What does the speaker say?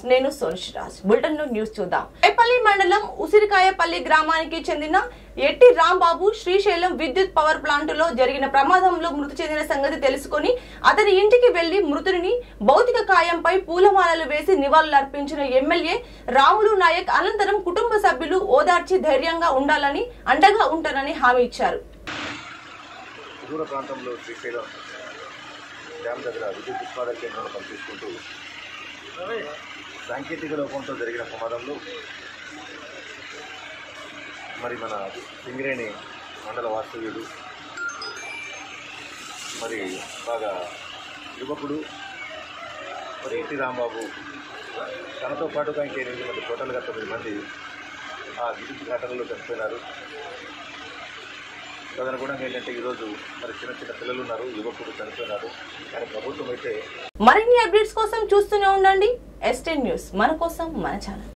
నేను సోనిషిరాజ్ bulletin news చూద్దాం రేపల్లి మండలం ఉసిరికాయపల్లి గ్రామానికి చెందిన ఎట్టి రాంబాబు శ్రీశైలం విద్యుత్ పవర్ ప్లాంట్ లో జరిగిన ప్రమాదంలో మృతి చెందిన సంగతి తెలుసుకుని అతని ఇంటికి వెళ్లి మృతుడిని భౌతిక కాయంపై పూలమాలలు వేసి నివాళులర్పించిన ఎమ్మెల్యే రాములు నాయక్ అనంతరం కుటుంబ సభ్యులు ఓదార్చి ధైర్యంగా ఉండాలని అండగా ఉంటానని హామీ ఇచ్చారు సుదూర ప్రాంతంలో శ్రీశైలం డ్యామ్ దగ్గర విద్యుత్ ఉత్పాదక కేంద్రంలో పనిచేసుకుంటూ సాంకేతిక లోపంతో జరిగిన ప్రమాదంలో మరి మన సింగరేణి మండల వాస్తవ్యుడు మరి బాగా యువకుడు మరి ఎన్టీ రాంబాబు తనతో పాటుగా ఇంకా ఎనిమిది మంది టోటల్గా తొమ్మిది మంది ఆ విద్యుత్ ఘటనలో చనిపోయినారు తదనుగుణంగా ఏంటంటే ఈరోజు మరి చిన్న చిన్న పిల్లలు ఉన్నారు యువకులు చనిపోయినారు కానీ ప్రభుత్వం అయితే మరిన్ని అప్డేట్స్ కోసం చూస్తూనే ఉండండి ఎస్టెన్ న్యూస్ మన కోసం మన ఛానల్